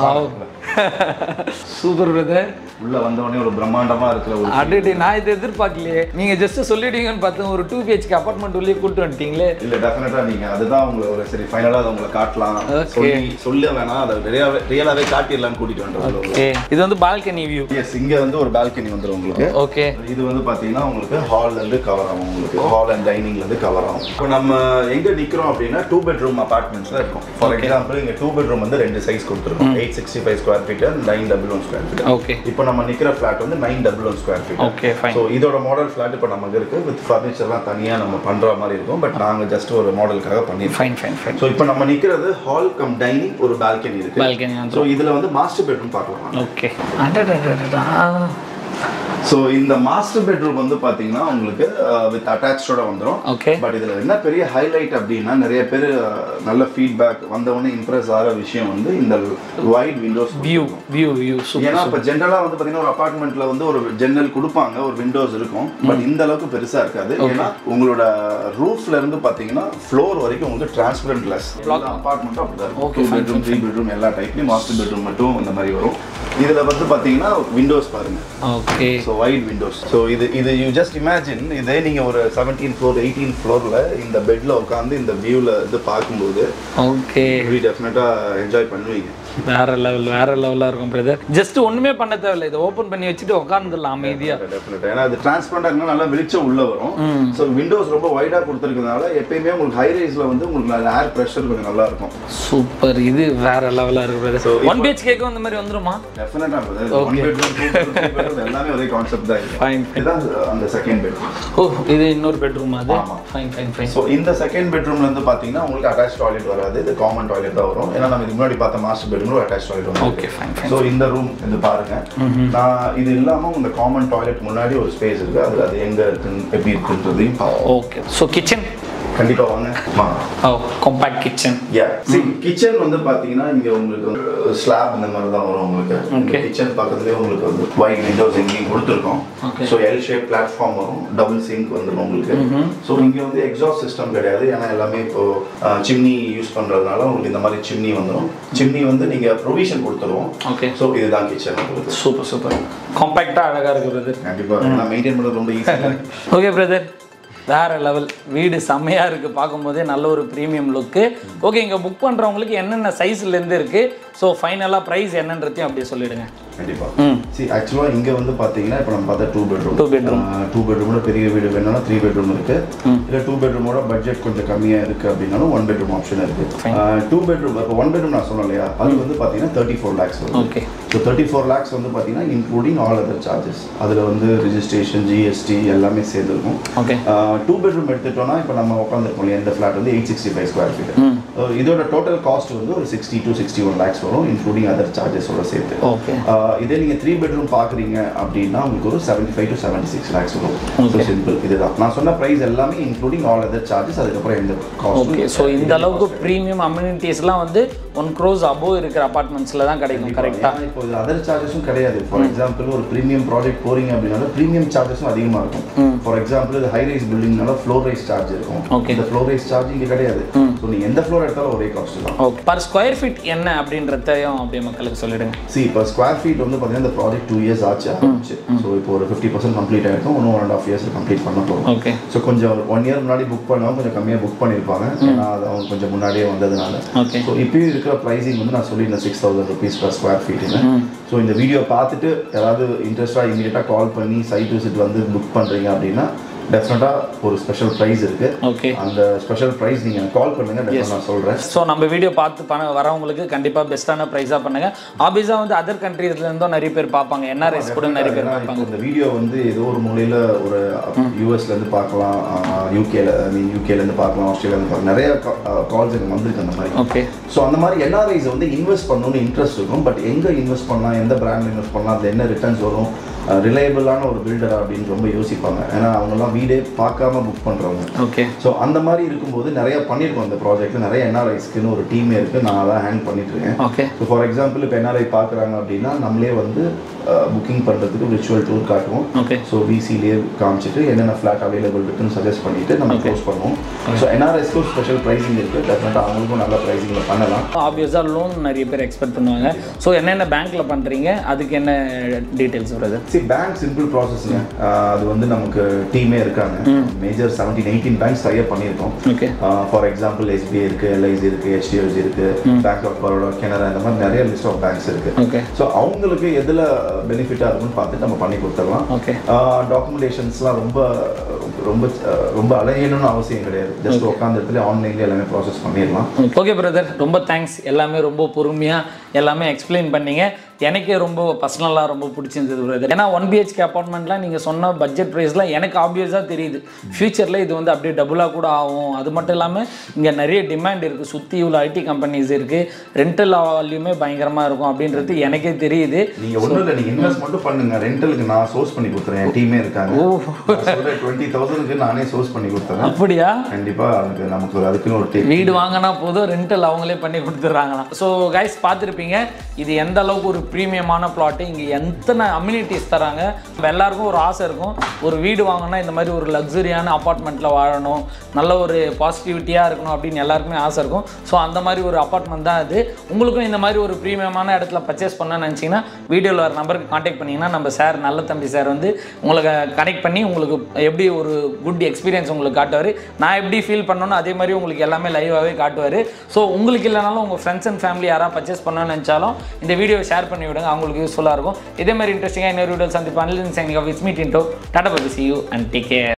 Speaker 1: super brother
Speaker 2: உள்ள வந்த உடனே ஒரு பிரம்மாண்டமா இருக்கிற ஒரு
Speaker 1: அடே நான் இதை எதிர்பார்க்கலையே நீங்கள் ஜஸ்ட் சொல்லிடுவீங்கன்னு பார்த்தேன் ஒரு டூ பிஹெச்கே அப்பார்ட்மெண்ட் உள்ளே கூட்டு வந்துட்டீங்களே
Speaker 2: இல்ல டெஃபினட்டா நீங்க அதுதான் உங்களை ஒரு சரி ஃபைனலா அதை உங்களை காட்டலாம்
Speaker 1: Okay.
Speaker 2: சொல்லி சொல்ல வேணாம் அதை ரியலாவே ரியலாவே காட்டிடலாம் கூட்டிட்டு வந்துடுவோம்
Speaker 1: ஓகே இது வந்து பால்கனி வியூ
Speaker 2: எஸ் இங்க வந்து ஒரு பால்கனி வந்துரும் உங்களுக்கு
Speaker 1: ஓகே
Speaker 2: இது வந்து பாத்தீங்கன்னா உங்களுக்கு ஹால்ல இருந்து கவர் ஆகும் உங்களுக்கு ஹால் அண்ட் டைனிங்ல இருந்து கவர் ஆகும் இப்போ நம்ம எங்க நிக்கிறோம் அப்படின்னா டூ பெட்ரூம் அபார்ட்மெண்ட்ஸ்ல இருக்கும் ஃபார் எக்ஸாம்பிள் இங்க டூ பெட்ரூம் வந்து ரெண்டு சைஸ் கொடுத்துருக்கோம் eight sixty five square feet nine double one square feet
Speaker 1: okay
Speaker 2: இப்போ நம்ம நிக்கிற ஃபிளாட் வந்து nine double one square feet
Speaker 1: okay fine
Speaker 2: so இதோட மாடல் ஃபிளாட் இப்போ நமக்கு இருக்கு வித் ஃபர்னிச்சர்லாம் தனியா நம்ம பண்ற மாதிரி இருக்கும் பட் நாங்க ஜஸ்ட் ஒரு மாடலுக்காக பண்ணிருக்கோம்
Speaker 1: ஃபைன் ஃபைன் ஃபைன்
Speaker 2: ஸோ இப்போ நம்ம நிக்கிறது ஹால் கம் டைனிங் ஒரு பால்கனி இருக்கு
Speaker 1: பால்கனி
Speaker 2: ஸோ இதுல வந்து மாஸ்டர் பெட்ரூம் பார்க்கலாம்
Speaker 1: ஓகே அடடடடா
Speaker 2: ஸோ இந்த மாஸ்டர் பெட்ரூம் வந்து பாத்தீங்கன்னா உங்களுக்கு வித் அட்டாச்சோட வந்துடும்
Speaker 1: ஓகே
Speaker 2: பட் இதுல என்ன பெரிய ஹைலைட் அப்படின்னா நிறைய பேர் நல்ல ஃபீட்பேக் வந்தவொடனே இம்ப்ரெஸ் ஆகிற விஷயம் வந்து இந்த wide windows
Speaker 1: view view view super
Speaker 2: ஏன்னா இப்போ ஜென்ரலாக வந்து பார்த்தீங்கன்னா ஒரு அபார்ட்மெண்ட்ல வந்து ஒரு ஜன்னல் கொடுப்பாங்க ஒரு விண்டோஸ் இருக்கும் பட் இந்த அளவுக்கு பெருசா இருக்காது ஏன்னா உங்களோட ரூஃப்ல இருந்து பார்த்தீங்கன்னா ஃப்ளோர் வரைக்கும் உங்களுக்கு டிரான்ஸ்பரண்ட் கிளாஸ் அபார்ட்மெண்ட்டும் அப்படிதான் இருக்கும் டூ பெட்ரூம் த்ரீ பெட்ரூம் எல்லா டைப்லையும் மாஸ்டர் பெட்ரூம் மட்டும் இந்த மாதிரி வரும் இதுல வந்து பார்த்தீங்கன்னா விண்டோஸ் பாருங்க
Speaker 1: okay
Speaker 2: so wide windows so இது இது யூ ஜஸ்ட் இமேஜின் இதே நீங்கள் ஒரு செவன்டீன் ஃப்ளோர் எயிட்டீன் ஃப்ளோரில் இந்த பெட்டில் உட்காந்து இந்த வியூவில் இது பார்க்கும்போது
Speaker 1: ஓகே
Speaker 2: டெஃபினட்டாக என்ஜாய் பண்ணுவீங்க
Speaker 1: வேற லெவல் வேற லெவலாக இருக்கும் பிரதர் ஜஸ்ட் ஒண்ணுமே பண்ண தேவையில்ல இதை ஓப்பன் பண்ணி வச்சுட்டு உட்காந்துடலாம் அமைதியா
Speaker 2: டெஃபினட்டாக ஏன்னா அது டிரான்ஸ்பரண்டாக இருந்தால் நல்லா வெளிச்சம் உள்ள வரும் ஸோ விண்டோஸ் ரொம்ப வைடாக கொடுத்துருக்கனால எப்பயுமே உங்களுக்கு ஹை ரைஸில் வந்து உங்களுக்கு நல்ல ஏர் ப்ரெஷர் கொஞ்சம் நல்லா இருக்கும்
Speaker 1: சூப்பர் இது வேற லெவலாக இருக்கு பிரதர் ஒன் பிஹெச் கேக்கும் இந்த மாதிரி வந்துருமா
Speaker 2: டெஃபினட்டாக ஒன் பெட்ரூம் டூ பெட்ரூம் எல்லாமே ஒரே கான்செப்ட் தான் இது
Speaker 1: ஃபைன்
Speaker 2: இதுதான் அந்த செகண்ட் பெட்ரூம்
Speaker 1: ஓ இது இன்னொரு பெட்ரூம் அது
Speaker 2: ஆமா.
Speaker 1: ஃபைன் ஃபைன் ஃபைன்
Speaker 2: ஸோ இந்த செகண்ட் பெட்ரூம்ல இருந்து பார்த்தீங்கன்னா உங்களுக்கு அட்டாச் டாய்லெட் வராது இது காமன் டாய்லெட் தான் வரும் ஏன்னா நம்ம இதுக்கு முன்னாடி பார்த்த மாஸ்டர் பெட்ரூம் அட்டாச் டாய்லெட் வரும்
Speaker 1: ஓகே ஃபைன் ஃபைன்
Speaker 2: ஸோ இந்த ரூம் இது பாருங்க நான் இது இல்லாம இந்த காமன் டாய்லெட் முன்னாடி ஒரு ஸ்பேஸ் இருக்கு அது அது எங்க இருக்குன்னு எப்படி இருக்குன்றதையும் பார்ப்போம்
Speaker 1: ஓகே ஸோ கிச்சன்
Speaker 2: கண்டிப்பா வாங்க வாங்க
Speaker 1: ஓ compact kitchen
Speaker 2: yeah see kitchen வந்து பாத்தீங்கன்னா இங்க உங்களுக்கு ஸ்லாப் இந்த மாதிரி தான் வரும் உங்களுக்கு இந்த
Speaker 1: Okay.
Speaker 2: கிச்சன் பக்கத்துலயே உங்களுக்கு வந்து வைட் விண்டோஸ் எங்கேயும் கொடுத்துருக்கோம்
Speaker 1: Okay.
Speaker 2: So L shape platform வரும் டபுள் சிங்க் வந்துடும் உங்களுக்கு ஸோ இங்க வந்து எக்ஸாஸ்ட் சிஸ்டம் கிடையாது ஏன்னா எல்லாமே இப்போ சிம்னி யூஸ் பண்றதுனால உங்களுக்கு இந்த மாதிரி சிம்னி வந்துடும் சிம்னி வந்து நீங்க ப்ரொவிஷன் கொடுத்துருவோம்
Speaker 1: ஓகே
Speaker 2: ஸோ இதுதான் கிச்சன் உங்களுக்கு
Speaker 1: சூப்பர் சூப்பர் காம்பேக்டாக அழகாக இருக்கு பிரதர்
Speaker 2: கண்டிப்பா நான் மெயின்டைன் பண்றது ரொம்ப ஈஸியாக
Speaker 1: ஓகே பிரதர் வேற லெவல் வீடு செம்மையாக இருக்குது பார்க்கும்போதே நல்ல ஒரு ப்ரீமியம் லுக்கு ஓகே இங்கே புக் பண்ணுறவங்களுக்கு என்னென்ன சைஸ்லேருந்து இருக்குது ஸோ ஃபைனலாக ப்ரைஸ் என்னன்றதையும் அப்படியே சொல்லிடுங்க
Speaker 2: கண்டிப்பா
Speaker 1: ம்
Speaker 2: சி ஆக்சுவலாக இங்கே வந்து பார்த்தீங்கன்னா இப்போ நம்ம பார்த்தா two bedroom
Speaker 1: Two bedroom.
Speaker 2: Two பெட்ரூமோட பெரிய வீடு வேணும்னா த்ரீ பெட்ரூம் இருக்கு இல்லை டூ பெட்ரூமோட பட்ஜெட் கொஞ்சம் கம்மியாக இருக்கு அப்படின்னாலும் ஒன் பெட்ரூம் ஆப்ஷன் இருக்கு டூ பெட்ரூம் இப்போ ஒன் பெட்ரூம் நான் சொன்னேன் இல்லையா அது வந்து பார்த்தீங்கன்னா தேர்ட்டி ஃபோர் லேக்ஸ் வரும்
Speaker 1: okay
Speaker 2: so thirty four lakhs வந்து பார்த்தீங்கன்னா இன்க்ளூடிங் ஆல் அதர் சார்ஜஸ் அதில் வந்து ரிஜிஸ்ட்ரேஷன் ஜிஎஸ்டி எல்லாமே சேர்ந்துருக்கும்
Speaker 1: ஓகே
Speaker 2: டூ பெட்ரூம் எடுத்துட்டோம்னா இப்போ நம்ம உட்காந்துருக்கோம் இல்லையா இந்த ஃப்ளாட் வந்து eight sixty five square feet இதோட டோட்டல் காஸ்ட் வந்து ஒரு sixty to sixty one lakhs வரும் இன்க்ளூடிங் அதர் சார்ஜஸோட சேர்த்து
Speaker 1: ஓகே
Speaker 2: ஆஹ் இதே நீங்கள் த்ரீ பெட்ரூம் பார்க்குறீங்க அப்படின்னா உங்களுக்கு ஒரு seventy five to seventy six lakhs வரும் ஸோ சிம்பிள் இதுதான் நான் சொன்ன ப்ரைஸ் எல்லாமே இன்க்ளூடிங் ஆல் அதர் சார்ஜஸ் அதுக்கப்புறம் எந்த
Speaker 1: ஓகே
Speaker 2: காஸ்ட்
Speaker 1: ஸோ இந்த அளவுக்கு ப்ரீமியம் அம்யூனிட்டிஸ்லாம் வந்து ஒன் க்ரோஸ் அபோவ் இருக்கிற அப்பார்ட்மெண்ட்ஸில் தான் கிடைக்கும் கரெக்டாக
Speaker 2: இப்போ இது அதர் சார்ஜஸும் கிடையாது ஃபார் எக்ஸாம்பிள் ஒரு ப்ரீமியம் ப்ராஜெக்ட் போறீங்க அப்படின்னாலும் ப்ரீமியம் சார்ஜஸும் அதிகமாக இருக்கும் ஃபார் எக்ஸாம்பிள் இது ஹை ரைஸ் பில்டிங்னால ஃப்ளோர் ரைஸ் சார்ஜ் இருக்கும்
Speaker 1: Okay.
Speaker 2: இந்த ஃப்ளோர் ரைஸ் சார்ஜ் இங்கே கிடையாது ஸோ நீங்கள் எந்த ஃப்ளோர் எடுத்தாலும் ஒரே காஸ்ட் தான்
Speaker 1: ஓகே பர் ஸ்கொயர் ஃபீட் என்ன அப்படின்றதையும் அப்படியே மக்களுக்கு சொல்லிடுங்க
Speaker 2: சி இப்போ ஸ்கொயர் ஃபீட் வந்து பார்த்தீங்கன்னா இந்த ப்ராஜெக்ட் டூ இயர்ஸ் ஆச்சு ஆரம்பிச்சு ஸோ இப்போ ஒரு ஃபிஃப்டி பர்சன்ட் கம்ப்ளீட் ஆயிருக்கும் இன்னும் one and half years complete பண்ண போகிறோம்
Speaker 1: ஓகே
Speaker 2: ஸோ கொஞ்சம் ஒன் இயர் முன்னாடி புக் பண்ணவங்க கொஞ்சம் கம்மியாக புக் பண்ணியிருப்பாங்க ஏன்னா அது அவங்க கொஞ்சம் முன்னாடியே வந்ததுனால
Speaker 1: ஓகே
Speaker 2: ஸோ இப்பயும் இருக்கிற ப்ரைஸிங் வந்து நான் சொல்லியிருந்தேன் six thousand rupees per square ஃபீட்டுன்னு ஸோ இந்த வீடியோ பார்த்துட்டு யாராவது இன்ட்ரெஸ்ட்டாக இமீடியட்டாக கால் பண்ணி சைட் விசிட் வந்து புக் பண்ணுறீங்க அப்படின்னா டெஃபினட்டாக ஒரு ஸ்பெஷல் ப்ரைஸ் இருக்குது
Speaker 1: ஓகே அந்த
Speaker 2: அந்த ஸ்பெஷல் ப்ரைஸ் நீங்கள் கால் பண்ணுங்க டெஃபினட்டாக நான் சொல்கிறேன்
Speaker 1: ஸோ நம்ம வீடியோ பார்த்து பண்ண வரவங்களுக்கு கண்டிப்பாக பெஸ்ட்டான ப்ரைஸாக பண்ணுங்க ஆபிஸாக வந்து அதர் கண்ட்ரீஸ்லேருந்தும் நிறைய பேர் பார்ப்பாங்க என்ஆர்எஸ் கூட நிறைய பேர்
Speaker 2: ஏன்னா
Speaker 1: பார்ப்பாங்க
Speaker 2: இப்போ இந்த வீடியோ வந்து ஏதோ ஒரு மூலையில் ஒரு யூஎஸ்ல இருந்து பார்க்கலாம் யூகேல ஐ மீன் யூகேல இருந்து பார்க்கலாம் ஆஸ்திரேலியா இருந்து பார்க்கலாம் நிறைய கால்ஸ் எனக்கு வந்திருக்கு அந்த மாதிரி
Speaker 1: ஓகே
Speaker 2: ஸோ அந்த மாதிரி என்ஆர்ஐஸ் வந்து இன்வெஸ்ட் பண்ணணும்னு இன்ட்ரெஸ்ட் இருக்கும் பட் எங்கே இன்வெஸ்ட் பண்ணலாம் எந்த பிராண்ட் இன்வெஸ்ட் பண்ணலாம் அதில் என்ன ரிட்டர்ன்ஸ் வரும் ரிலையபிளான ஒரு பில்டர் அப்படின்னு ரொம்ப யோசிப்பாங்க ஏன்னா அவங்கெல்லாம் வீடே பார்க்காம புக் பண்ணுறவங்க
Speaker 1: ஓகே
Speaker 2: ஸோ அந்த மாதிரி இருக்கும்போது நிறைய பண்ணியிருக்கோம் இந்த ப்ராஜெக்ட்டில் நிறைய என்ஆர்ஐஸ்க்குன்னு ஒரு டீமே இருக்குது நான் அதான் ஹேண்ட் பண்ணிட்டு இருக்கேன்
Speaker 1: ஓகே
Speaker 2: ஸோ ஃபார் எக்ஸாம்பிள் இப்போ என்ஆர்ஐ பார்க்குறாங்க அப்படின்னா நம்மளே வந்து புக்கிங் பண்ணுறதுக்கு விர்ச்சுவல் டூர் காட்டுவோம்
Speaker 1: ஓகே
Speaker 2: ஸோ விசிலேயே காமிச்சிட்டு என்னென்ன ஃப்ளாட் அவைலபிள் இருக்குன்னு சஜஸ்ட் பண்ணிட்டு நம்ம க்ளோஸ் பண்ணுவோம் ஸோ என்ஆர்எஸ்க்கும் ஸ்பெஷல் ப்ரைஸிங் இருக்குது டெஃபினட்டாக அவங்களுக்கும் நல்ல ப்ரைஸிங்கில் பண்ணலாம்
Speaker 1: ஆப்வியஸாக லோன் நிறைய பேர் எக்ஸ்பெக்ட் பண்ணுவாங்க ஸோ என்னென்ன பேங்க்கில் பண்ணுறீங்க அதுக்கு என்ன டீட்டெயில்ஸ் வருது
Speaker 2: சரி பேங்க் சிம்பிள் ப்ராசஸ்ங்க அது வந்து நமக்கு டீமே இருக்காங்க மேஜர் செவன்டீன் எயிட்டீன் பேங்க்ஸ் ட்ரையாக பண்ணியிருக்கோம்
Speaker 1: ஓகே
Speaker 2: ஃபார் எக்ஸாம்பிள் எஸ்பிஐ இருக்குது எல்ஐசி இருக்குது ஹெச்டிஎஃப்சி இருக்குது பேங்க் ஆஃப் பரோடா கனரா இந்த மாதிரி நிறைய லிஸ்ட் ஆஃப் பேங்க்ஸ் இருக்குது
Speaker 1: ஓகே
Speaker 2: ஸோ அவங்களுக்கு எதில் பெனிஃபிட்டாக இருக்கும்னு பார்த்து நம்ம பண்ணி கொடுத்துடலாம்
Speaker 1: ஓகே
Speaker 2: டாக்குமெண்டேஷன்ஸ்லாம் ரொம்ப ரொம்ப அஹ், ரொம்ப அலையணும்னு அவசியம் கிடையாது ஜஸ்ட் உட்காந்த இடத்துல ஆன்லைன்லேயே எல்லாமே ப்ராசஸ் பண்ணிடலாம்
Speaker 1: ஓகே பிரதர் ரொம்ப தேங்க்ஸ் எல்லாமே ரொம்ப பொறுமையாக எல்லாமே எக்ஸ்பிளைன் பண்ணீங்க எனக்கே ரொம்ப பர்சனலாக ரொம்ப பிடிச்சிருந்தது பிரதர் ஏன்னா ஒன் பிஹெச்கே அப்பார்ட்மெண்ட்லாம் நீங்கள் சொன்ன பட்ஜெட் ப்ரைஸ்லாம் எனக்கு ஆப்வியஸாக தெரியுது ஃப்யூச்சரில் இது வந்து அப்படியே டபுளாக கூட ஆகும் அது மட்டும் இல்லாமல் இங்கே நிறைய டிமாண்ட் இருக்குது சுற்றி இவ்வளோ ஐடி கம்பெனிஸ் இருக்குது ரெண்டல் வால்யூமே பயங்கரமாக இருக்கும் அப்படின்றது எனக்கே தெரியுது
Speaker 2: நீங்கள் ஒன்றும் இல்லை நீங்கள் இன்வெஸ்ட் மட்டும் பண்ணுங்க ரெண்டலுக்கு நான் சோர்ஸ் பண்ணி கொடுத்துறேன் என் டீமே இருக்காங்க டுவெண்ட்டி தௌசண்ட்க்கு நானே சோர்ஸ் பண்ணி கொடுத்துறேன்
Speaker 1: அப்படியா
Speaker 2: கண்டிப்பாக அதுக்கு நமக்கு அதுக்குன்னு ஒரு டீம்
Speaker 1: வீடு வாங்கினா போதும் ரெண்டல் அவங்களே பண்ணி கொடுத்துட்றாங்களாம் ஸோ கைஸ் பார்த்துருப்பீங்க இது எந்த அளவுக்கு ஒரு ப்ரீமியமான பிளாட்டு இங்கே எத்தனை அம்யூனிட்டிஸ் தராங்க நம்ம எல்லாருக்கும் ஒரு ஆசை இருக்கும் ஒரு வீடு வாங்கினா இந்த மாதிரி ஒரு லக்ஸரியான அப்பார்ட்மெண்ட்டில் வாழணும் நல்ல ஒரு பாசிட்டிவிட்டியாக இருக்கணும் அப்படின்னு எல்லாருக்குமே ஆசை இருக்கும் ஸோ அந்த மாதிரி ஒரு அப்பார்ட்மெண்ட் தான் இது உங்களுக்கும் இந்த மாதிரி ஒரு ப்ரீமியமான இடத்துல பர்ச்சேஸ் பண்ணணும்னு நினச்சிங்கன்னா வீடியோவில் வர நம்பருக்கு காண்டாக்ட் பண்ணிங்கன்னா நம்ம சார் நல்ல தம்பி சார் வந்து உங்களுக்கு கனெக்ட் பண்ணி உங்களுக்கு எப்படி ஒரு குட் எக்ஸ்பீரியன்ஸ் உங்களுக்கு காட்டுவார் நான் எப்படி ஃபீல் பண்ணணும் அதே மாதிரி உங்களுக்கு எல்லாமே லைவாகவே காட்டுவார் ஸோ உங்களுக்கு இல்லைனாலும் உங்கள் ஃப்ரெண்ட்ஸ் அண்ட் ஃபேமிலி யாராவது பர்ச்சேஸ் பண்ணணும்னு நினச்சாலும் இந்த வீடியோவை ஷேர் பண்ணி விடுங்க அவங்களுக்கு யூஸ்ஃபுல்லாக இருக்கும் இதே மாதிரி இன்ட்ரெஸ்டிங்காக இன்னொரு வீடியோ சந்திப்பாங்க சைனிங் ஆஃப் இட்ஸ் மீட் இன்டோ டாடா பபி see you and take care